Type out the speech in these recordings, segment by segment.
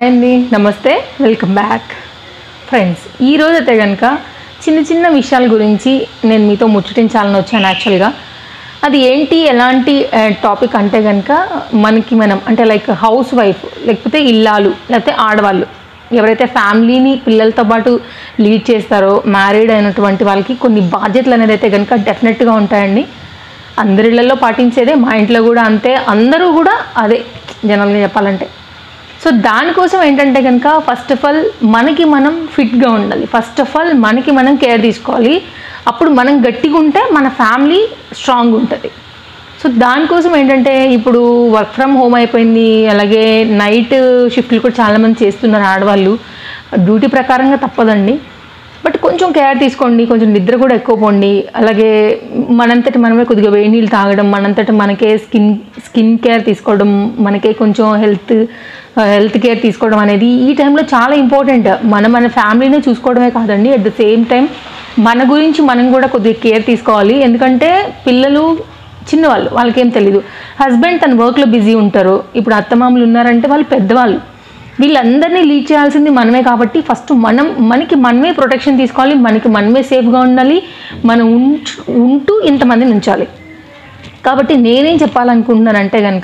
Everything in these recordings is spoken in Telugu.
అండి నమస్తే వెల్కమ్ బ్యాక్ ఫ్రెండ్స్ ఈరోజు అయితే కనుక చిన్న చిన్న విషయాల గురించి నేను మీతో ముచ్చటించాలని వచ్చాను యాక్చువల్గా అది ఏంటి ఎలాంటి టాపిక్ అంటే కనుక మనకి మనం అంటే లైక్ హౌస్ వైఫ్ లేకపోతే ఇల్లాలు లేకపోతే ఆడవాళ్ళు ఎవరైతే ఫ్యామిలీని పిల్లలతో పాటు లీడ్ చేస్తారో మ్యారీడ్ అయినటువంటి వాళ్ళకి కొన్ని బాధ్యతలు అనేది అయితే కనుక డెఫినెట్గా ఉంటాయండి అందరిళ్ళల్లో పాటించేదే మా ఇంట్లో కూడా అంతే అందరూ కూడా అదే జనరల్గా చెప్పాలంటే సో దానికోసం ఏంటంటే కనుక ఫస్ట్ ఆఫ్ ఆల్ మనకి మనం ఫిట్గా ఉండాలి ఫస్ట్ ఆఫ్ ఆల్ మనకి మనం కేర్ తీసుకోవాలి అప్పుడు మనం గట్టిగా ఉంటే మన ఫ్యామిలీ స్ట్రాంగ్ ఉంటుంది సో దానికోసం ఏంటంటే ఇప్పుడు వర్క్ ఫ్రమ్ హోమ్ అయిపోయింది అలాగే నైట్ షిఫ్ట్లు కూడా చాలామంది చేస్తున్నారు ఆడవాళ్ళు డ్యూటీ ప్రకారంగా తప్పదండి బట్ కొంచెం కేర్ తీసుకోండి కొంచెం నిద్ర కూడా ఎక్కువ పోండి అలాగే మనంతటి మనమే కొద్దిగా వేడి నీళ్ళు తాగడం మనంతటి మనకే స్కిన్ స్కిన్ కేర్ తీసుకోవడం మనకే కొంచెం హెల్త్ హెల్త్ కేర్ తీసుకోవడం అనేది ఈ టైంలో చాలా ఇంపార్టెంట్ మన మన ఫ్యామిలీనే చూసుకోవడమే కాదండి అట్ ద సేమ్ టైం మన గురించి మనం కూడా కొద్దిగా కేర్ తీసుకోవాలి ఎందుకంటే పిల్లలు చిన్నవాళ్ళు వాళ్ళకేం తెలీదు హస్బెండ్ తన వర్క్లో బిజీ ఉంటారు ఇప్పుడు అత్తమామలు ఉన్నారంటే వాళ్ళు పెద్దవాళ్ళు వీళ్ళందరినీ లీడ్ చేయాల్సింది మనమే కాబట్టి ఫస్ట్ మనం మనకి మనమే ప్రొటెక్షన్ తీసుకోవాలి మనకి మనమే సేఫ్గా ఉండాలి మనం ఉంచు ఉంటూ ఇంతమందిని ఉంచాలి కాబట్టి నేనేం చెప్పాలనుకుంటున్నానంటే కనుక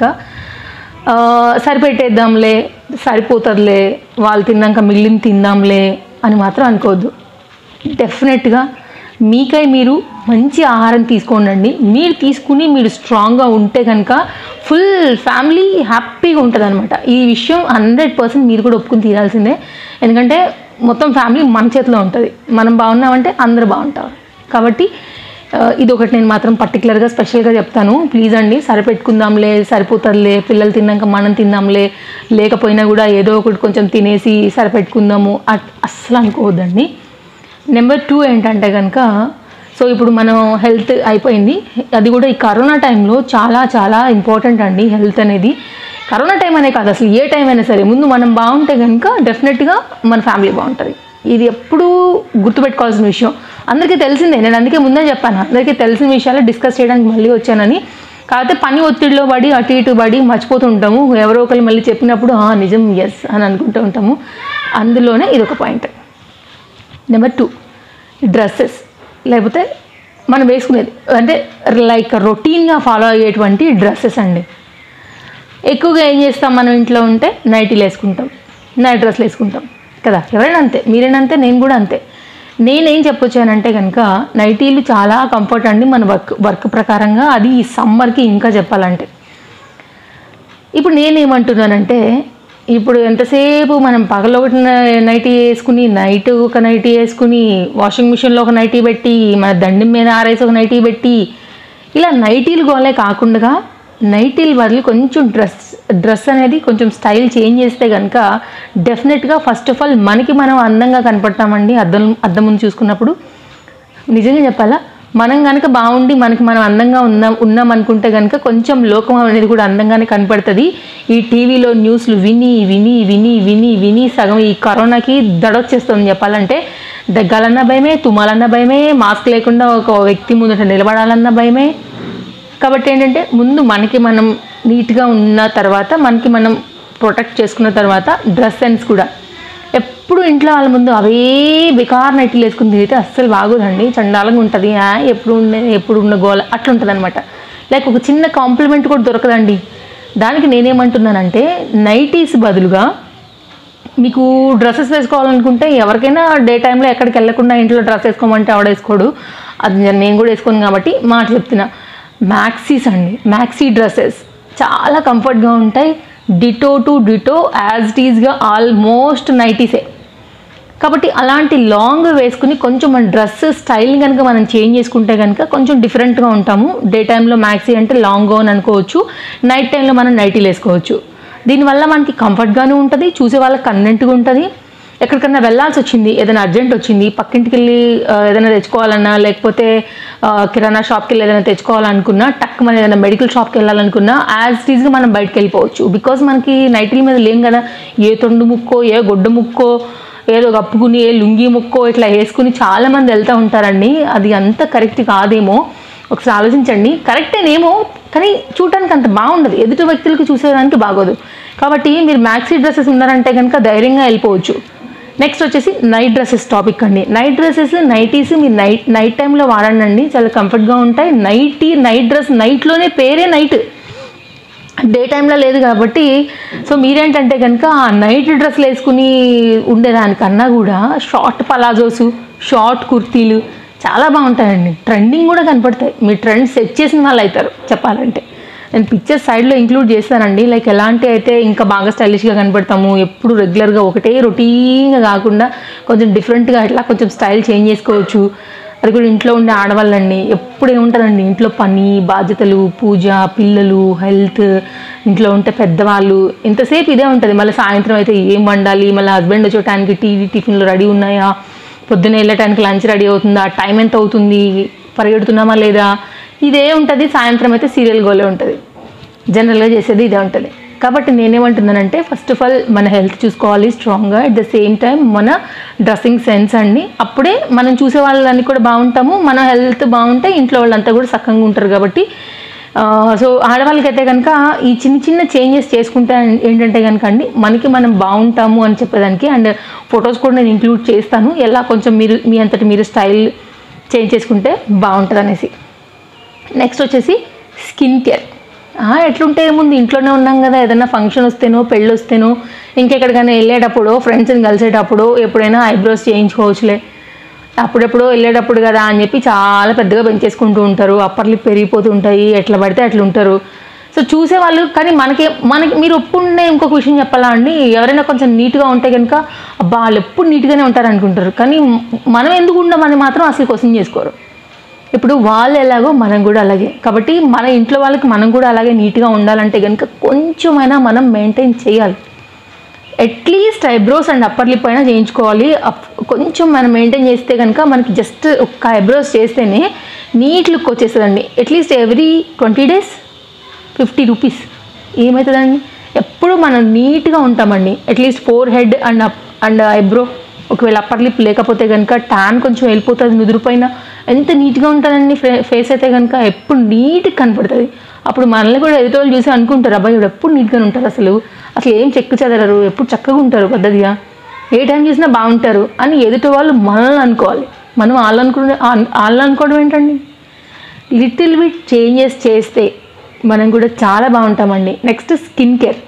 ఆ, సరిపెట్టేద్దాంలే సరిపోతుందిలే వాళ్ళు తిన్నాక మిగిలిన తిందాంలే అని మాత్రం అనుకోవద్దు డెఫినెట్గా మీకై మీరు మంచి ఆహారం తీసుకోండి మీరు తీసుకుని మీరు స్ట్రాంగ్గా ఉంటే కనుక ఫుల్ ఫ్యామిలీ హ్యాపీగా ఉంటుంది అనమాట ఈ విషయం హండ్రెడ్ పర్సెంట్ మీరు కూడా ఒప్పుకుని తీరాల్సిందే ఎందుకంటే మొత్తం ఫ్యామిలీ మన చేతిలో ఉంటుంది మనం బాగున్నామంటే అందరూ బాగుంటారు కాబట్టి ఆ, ఇది ఒకటి నేను మాత్రం పర్టికులర్గా స్పెషల్గా చెప్తాను ప్లీజ్ అండి సరిపెట్టుకుందాంలే సరిపోతుందిలే పిల్లలు తిన్నాక మనం తిందాంలే లేకపోయినా కూడా ఏదో ఒకటి కొంచెం తినేసి సరిపెట్టుకుందాము అట్ అస్సలు అనుకోవద్దండి నెంబర్ టూ ఏంటంటే కనుక సో ఇప్పుడు మనం హెల్త్ అయిపోయింది అది కూడా ఈ కరోనా టైంలో చాలా చాలా ఇంపార్టెంట్ అండి హెల్త్ అనేది కరోనా టైం అనే కాదు అసలు ఏ టైం అయినా సరే ముందు మనం బాగుంటే కనుక డెఫినెట్గా మన ఫ్యామిలీ బాగుంటుంది ఇది ఎప్పుడూ గుర్తుపెట్టుకోవాల్సిన విషయం అందరికీ తెలిసిందే నేను అందుకే ముందే చెప్పాను అందరికీ తెలిసిన విషయాలు డిస్కస్ చేయడానికి మళ్ళీ వచ్చానని కాకపోతే పని ఒత్తిడిలో పడి అటు ఇటు పడి మర్చిపోతూ ఉంటాము ఎవరో ఒకరు మళ్ళీ చెప్పినప్పుడు "ఆ, నిజం ఎస్ అని అనుకుంటూ ఉంటాము అందులోనే ఇది ఒక పాయింట్ నెంబర్ టూ డ్రెస్సెస్ లేకపోతే మనం వేసుకునేది అంటే లైక్ రొటీన్గా ఫాలో అయ్యేటువంటి డ్రెస్సెస్ అండి ఎక్కువగా ఏం చేస్తాం మనం ఇంట్లో ఉంటే నైటీలు వేసుకుంటాం నైట్ డ్రెస్లు వేసుకుంటాం కదా ఎవరైనా అంతే మీరైనా అంతే నేను కూడా అంతే నేనేం చెప్పొచ్చానంటే కనుక నైటీలు చాలా కంఫర్ట్ అండి మన వర్క్ వర్క్ ప్రకారంగా అది ఈ సమ్మర్కి ఇంకా చెప్పాలంటే ఇప్పుడు నేనేమంటున్నానంటే ఇప్పుడు ఎంతసేపు మనం పగలు ఒకటి నైటీ వేసుకుని నైట్ ఒక నైటీ వేసుకుని వాషింగ్ మిషన్లో ఒక నైటీ పెట్టి మన దండం మీద ఆరేసి ఒక నైటీ పెట్టి ఇలా నైటీలు గోలే కాకుండా నైటీలు బదులు కొంచెం డ్రెస్ డ్రెస్ అనేది కొంచెం స్టైల్ చేంజ్ చేస్తే కనుక డెఫినెట్గా ఫస్ట్ ఆఫ్ ఆల్ మనకి మనం అందంగా కనపడతామండి అద్దం అద్దం ముందు చూసుకున్నప్పుడు నిజంగా చెప్పాలా మనం కనుక బాగుండి మనకి మనం అందంగా ఉన్నాం ఉన్నాం అనుకుంటే కనుక కొంచెం లోకం అనేది కూడా అందంగానే కనపడుతుంది ఈ టీవీలో న్యూస్లు విని విని విని విని విని సగం ఈ కరోనాకి దడొచ్చేస్తుంది చెప్పాలంటే దగ్గాలన్న భయమే తుమ్మాలన్న భయమే మాస్క్ లేకుండా ఒక వ్యక్తి ముందట నిలబడాలన్న భయమే కాబట్టి ఏంటంటే ముందు మనకి మనం నీట్గా ఉన్న తర్వాత మనకి మనం ప్రొటెక్ట్ చేసుకున్న తర్వాత డ్రెస్ సెన్స్ కూడా ఎప్పుడు ఇంట్లో వాళ్ళ ముందు అవే బెకార్ నైట్లు వేసుకుని తిరిగితే అస్సలు బాగోదండి చండాలంగా ఉంటుంది ఆ, ఎప్పుడు ఉండే ఎప్పుడు ఉన్న గోల అట్లా ఉంటుంది అనమాట లైక్ ఒక చిన్న కాంప్లిమెంట్ కూడా దొరకదండి దానికి నేనేమంటున్నానంటే నైటీస్ బదులుగా మీకు డ్రెస్సెస్ వేసుకోవాలనుకుంటే ఎవరికైనా డే టైంలో ఎక్కడికి వెళ్ళకుండా ఇంట్లో డ్రెస్ వేసుకోమంటే ఆవిడ వేసుకోడు అది నేను కూడా వేసుకోను కాబట్టి మాట చెప్తున్నా మ్యాక్సీస్ అండి మ్యాక్సీ డ్రెస్సెస్ చాలా కంఫర్ట్గా ఉంటాయి ditto to ditto as it ఈజ్గా ఆల్మోస్ట్ నైటీసే కాబట్టి అలాంటి లాంగ్ వేసుకుని కొంచెం మన డ్రెస్ స్టైల్ కనుక మనం చేంజ్ చేసుకుంటే కనుక కొంచెం డిఫరెంట్గా ఉంటాము డే టైంలో మ్యాక్సీ అంటే లాంగ్ గౌన్ అనుకోవచ్చు నైట్ టైంలో మనం నైటీలు వేసుకోవచ్చు దీనివల్ల మనకి కంఫర్ట్గానే ఉంటుంది చూసే వాళ్ళకి కన్వెంట్గా ఉంటుంది ఎక్కడికన్నా వెళ్ళాల్సి వచ్చింది ఏదైనా అర్జెంట్ వచ్చింది పక్కింటికి వెళ్ళి ఆ, ఏదైనా తెచ్చుకోవాలన్నా లేకపోతే ఆ, కిరాణా షాప్కి వెళ్ళి ఏదైనా తెచ్చుకోవాలనుకున్నా టక్ మన ఏదైనా మెడికల్ షాప్కి వెళ్ళాలనుకున్నా యాజ్ టీజ్గా మనం బయటకు వెళ్ళిపోవచ్చు బికాజ్ మనకి నైటీల మీద లేం కదా ఏ తొండు ముక్కో ఏ గొడ్డ ముక్కో ఏదో కప్పుకుని ఏ లుంగి ముక్కో ఇట్లా వేసుకుని చాలా మంది వెళ్తూ ఉంటారండి అది అంత కరెక్ట్ కాదేమో ఒకసారి ఆలోచించండి కరెక్టేనేమో కానీ చూడటానికి అంత బాగుండదు ఎదుటి వ్యక్తులకు చూసేదానికి బాగోదు కాబట్టి మీరు మ్యాక్సీ డ్రెస్సెస్ ఉన్నారంటే కనుక ధైర్యంగా వెళ్ళిపోవచ్చు నెక్స్ట్ వచ్చేసి నైట్ డ్రెస్సెస్ టాపిక్ అండి నైట్ డ్రెస్సెస్ నైటీస్ మీరు నైట్ నైట్ టైంలో వాడండి అండి చాలా కంఫర్ట్గా ఉంటాయి నైటీ నైట్ డ్రెస్ నైట్లోనే పేరే నైట్ డే టైంలో లేదు కాబట్టి సో మీరేంటంటే కనుక ఆ నైట్ డ్రెస్సులు వేసుకుని ఉండేదానికన్నా కూడా షార్ట్ పలాజోస్ షార్ట్ కుర్తీలు చాలా బాగుంటాయండి ట్రెండింగ్ కూడా కనపడతాయి మీ ట్రెండ్ సెట్ చేసిన వాళ్ళు అవుతారు చెప్పాలంటే నేను పిక్చర్స్ సైడ్లో ఇంక్లూడ్ చేస్తానండి లైక్ ఎలాంటి అయితే ఇంకా బాగా స్టైలిష్గా కనపడతాము ఎప్పుడు రెగ్యులర్గా ఒకటే రొటీన్గా కాకుండా కొంచెం డిఫరెంట్గా ఇట్లా కొంచెం స్టైల్ చేంజ్ చేసుకోవచ్చు అది కూడా ఇంట్లో ఉండే ఆడవాళ్ళండి ఎప్పుడు ఏముంటుందండి ఇంట్లో పని బాధ్యతలు పూజ పిల్లలు హెల్త్ ఇంట్లో ఉంటే పెద్దవాళ్ళు ఇంతసేపు ఇదే ఉంటుంది మళ్ళీ సాయంత్రం అయితే ఏం వండాలి మళ్ళీ హస్బెండ్ వచ్చేటానికి టీ టిఫిన్లు రెడీ ఉన్నాయా పొద్దున్న వెళ్ళటానికి లంచ్ రెడీ అవుతుందా టైం ఎంత అవుతుంది పరిగెడుతున్నామా లేదా ఇదే ఉంటుంది సాయంత్రం అయితే సీరియల్ గోలే ఉంటుంది జనరల్గా చేసేది ఇదే ఉంటుంది కాబట్టి నేనేమంటున్నానంటే ఫస్ట్ ఆఫ్ ఆల్ మన హెల్త్ చూసుకోవాలి స్ట్రాంగ్గా అట్ ద సేమ్ టైం మన డ్రెస్సింగ్ సెన్స్ అండి అప్పుడే మనం చూసే వాళ్ళని కూడా బాగుంటాము మన హెల్త్ బాగుంటే ఇంట్లో వాళ్ళంతా కూడా చక్కగా ఉంటారు కాబట్టి సో ఆడవాళ్ళకైతే కనుక ఈ చిన్న చిన్న చేంజెస్ చేసుకుంటే ఏంటంటే కనుక అండి మనకి మనం బాగుంటాము అని చెప్పేదానికి అండ్ ఫొటోస్ కూడా నేను ఇంక్లూడ్ చేస్తాను ఎలా కొంచెం మీరు మీ అంతటి మీరు స్టైల్ చేంజ్ చేసుకుంటే బాగుంటుంది అనేసి నెక్స్ట్ వచ్చేసి స్కిన్ కేర్ ఎట్లుంటే ఏముంది ఇంట్లోనే ఉన్నాం కదా ఏదైనా ఫంక్షన్ వస్తేనో పెళ్ళి వస్తేనో ఇంకెక్కడికైనా వెళ్ళేటప్పుడు ఫ్రెండ్స్ని కలిసేటప్పుడు ఎప్పుడైనా ఐబ్రోస్ చేయించుకోవచ్చులే అప్పుడెప్పుడో వెళ్ళేటప్పుడు కదా అని చెప్పి చాలా పెద్దగా పెంచేసుకుంటూ ఉంటారు అప్పర్లు పెరిగిపోతూ ఉంటాయి ఎట్లా పడితే అట్లా ఉంటారు సో చూసేవాళ్ళు కానీ మనకి మనకి మీరు ఒప్పుండే ఇంకొక విషయం చెప్పాలా అండి ఎవరైనా కొంచెం నీట్గా ఉంటే కనుక అబ్బా వాళ్ళు ఎప్పుడు నీట్గానే ఉంటారు అనుకుంటారు కానీ మనం ఎందుకు ఉండమని మాత్రం అసలు క్వశ్చన్ చేసుకోరు ఇప్పుడు వాళ్ళు ఎలాగో మనం కూడా అలాగే కాబట్టి మన ఇంట్లో వాళ్ళకి మనం కూడా అలాగే నీట్గా ఉండాలంటే కనుక కొంచెమైనా మనం మెయింటైన్ చేయాలి at least eyebrows and upper lip అయినా చేయించుకోవాలి అప్- కొంచెం మనం మెయింటైన్ చేస్తే కనుక మనకి జస్ట్ ఒక్క ఐబ్రోస్ చేస్తేనే నీట్ లుక్ వచ్చేస్తుందండి at least every twenty days fifty rupees ఏమవుతుందండి ఎప్పుడు మనం నీట్గా ఉంటామండి at least forehead and up and eyebrow ఒకవేళ అప్పర్ లిప్ లేకపోతే కనుక ట్యాన్ కొంచెం వెళ్ళిపోతుంది నుదురు పైన ఎంత నీట్గా ఉంటుందండి ఫేస్ అయితే కనుక ఎప్పుడు నీట్గా కనపడుతుంది అప్పుడు మనల్ని కూడా ఎదుటి వాళ్ళు చూసి అనుకుంటారు అబ్బాయి ఇప్పుడు ఎప్పుడు నీట్గా ఉంటారు అసలు అసలు ఏం చెక్కు చెదరరు ఎప్పుడు చక్కగా ఉంటారు పద్ధతిగా ఏ టైం చూసినా బాగుంటారు అని ఎదుటి వాళ్ళు మనల్ని అనుకోవాలి మనం వాళ్ళు అనుకునే వాళ్ళు అనుకోవడం ఏంటండి లిటిల్ బిట్ చేంజెస్ చేస్తే మనం కూడా చాలా బాగుంటామండి నెక్స్ట్ స్కిన్ కేర్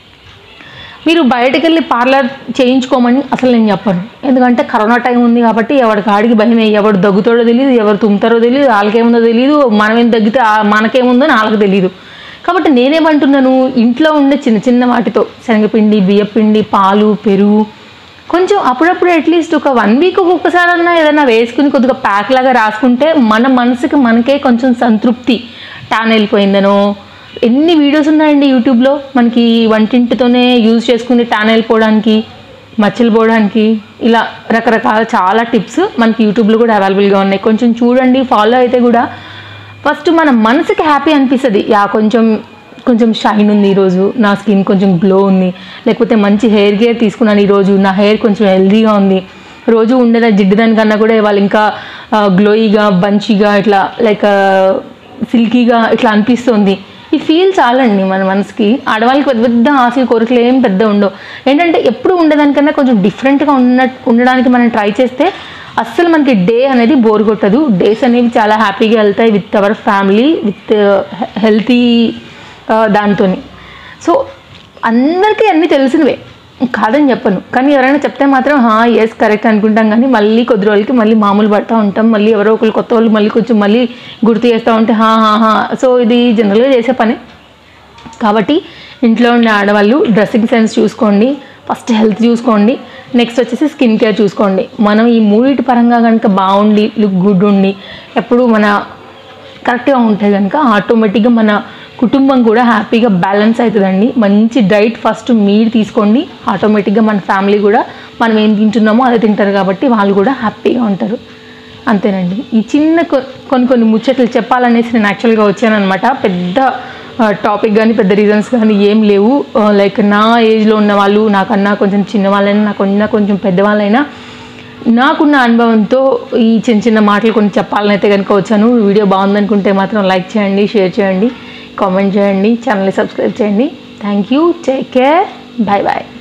మీరు బయటకు వెళ్ళి పార్లర్ చేయించుకోమని అసలు నేను చెప్పను ఎందుకంటే కరోనా టైం ఉంది కాబట్టి ఎవరి కాడికి భయమే ఎవరు దగ్గుతాడో తెలియదు ఎవరు తుమ్ముతారో తెలియదు వాళ్ళకేముందో తెలియదు మనం ఏం తగ్గితే ఆ- మనకేముందో అని వాళ్ళకి తెలియదు కాబట్టి నేనేమంటున్నాను ఇంట్లో ఉండే చిన్న చిన్న వాటితో శనగపిండి బియ్యపిండి పాలు పెరుగు కొంచెం అప్పుడప్పుడు అట్లీస్ట్ ఒక వన్ వీక్ ఒక్కొక్కసారన్నా ఏదైనా వేసుకుని కొద్దిగా ప్యాక్ లాగా రాసుకుంటే మన మనసుకి మనకే కొంచెం సంతృప్తి టాన్ వెళ్ళిపోయిందనో ఎన్ని వీడియోస్ ఉన్నాయండి యూట్యూబ్లో మనకి వంటింటితోనే యూజ్ చేసుకుని టాన్ వెళ్ళిపోవడానికి మచ్చలు పోవడానికి ఇలా రకరకాల చాలా టిప్స్ మనకి యూట్యూబ్లో కూడా అవైలబుల్గా ఉన్నాయి కొంచెం చూడండి ఫాలో అయితే కూడా ఫస్ట్ మన మనసుకి హ్యాపీ అనిపిస్తుంది యా కొంచెం కొంచెం షైన్ ఉంది ఈరోజు నా స్కిన్ కొంచెం గ్లో ఉంది లేకపోతే మంచి హెయిర్ కేర్ తీసుకున్నాను ఈరోజు నా హెయిర్ కొంచెం హెల్దీగా ఉంది రోజు ఉండేదా జిడ్డు దానికన్నా కూడా వాళ్ళు ఇంకా గ్లోయిగా బంచిగా ఇట్లా లైక్ సిల్కీగా ఇట్లా అనిపిస్తుంది ఈ ఫీల్ చాలండి మన మనసుకి ఆడవాళ్ళకి పెద్ద పెద్ద ఆశలు కోరికలు ఏం పెద్ద ఉండవు ఏంటంటే ఎప్పుడు ఉండేదానికన్నా కొంచెం డిఫరెంట్గా ఉన్న ఉండడానికి మనం ట్రై చేస్తే అస్సలు మనకి డే అనేది బోర్ కొట్టదు డేస్ అనేవి చాలా హ్యాపీగా వెళ్తాయి with our family with healthy దాంతో సో అందరికీ అన్నీ తెలిసినవే కాదని చెప్పను కానీ ఎవరైనా చెప్తే మాత్రం హా ఎస్ కరెక్ట్ అనుకుంటాం కానీ మళ్ళీ కొద్ది రోజులకి మళ్ళీ మామూలు పడతా ఉంటాం మళ్ళీ ఎవరో ఒకరు కొత్త వాళ్ళు మళ్ళీ కొంచెం మళ్ళీ గుర్తు చేస్తూ ఉంటే హా హా హా సో ఇది జనరల్గా చేసే పని కాబట్టి ఇంట్లో ఉండే ఆడవాళ్ళు డ్రెస్సింగ్ సెన్స్ చూసుకోండి ఫస్ట్ హెల్త్ చూసుకోండి నెక్స్ట్ వచ్చేసి స్కిన్ కేర్ చూసుకోండి మనం ఈ మూడింటి పరంగా కనుక బాగుండి లుక్ గుడ్ ఉండి ఎప్పుడు మన కరెక్ట్గా ఉంటే కనుక ఆటోమేటిక్గా మన కుటుంబం కూడా హ్యాపీగా బ్యాలెన్స్ అవుతుందండి మంచి డైట్ ఫస్ట్ మీరు తీసుకోండి ఆటోమేటిక్గా మన ఫ్యామిలీ కూడా మనం ఏం తింటున్నామో అదే తింటారు కాబట్టి వాళ్ళు కూడా హ్యాపీగా ఉంటారు అంతేనండి ఈ చిన్న కొ- కొన్ని కొన్ని ముచ్చట్లు చెప్పాలనేసి నేను యాక్చువల్గా వచ్చానమాట పెద్ద టాపిక్ కానీ పెద్ద రీజన్స్ కానీ ఏం లేవు లైక్ నా ఏజ్లో ఉన్న వాళ్ళు నాకన్నా కొంచెం చిన్నవాళ్ళైనా నాకన్నా కొంచెం పెద్దవాళ్ళైనా నాకున్న అనుభవంతో ఈ చిన్న చిన్న మాటలు కొన్ని చెప్పాలని అయితే కనుక వచ్చాను వీడియో బాగుందనుకుంటే మాత్రం లైక్ చేయండి షేర్ చేయండి కామెంట్ చేయండి ఛానల్ని సబ్స్క్రైబ్ చేయండి thank you take care bye bye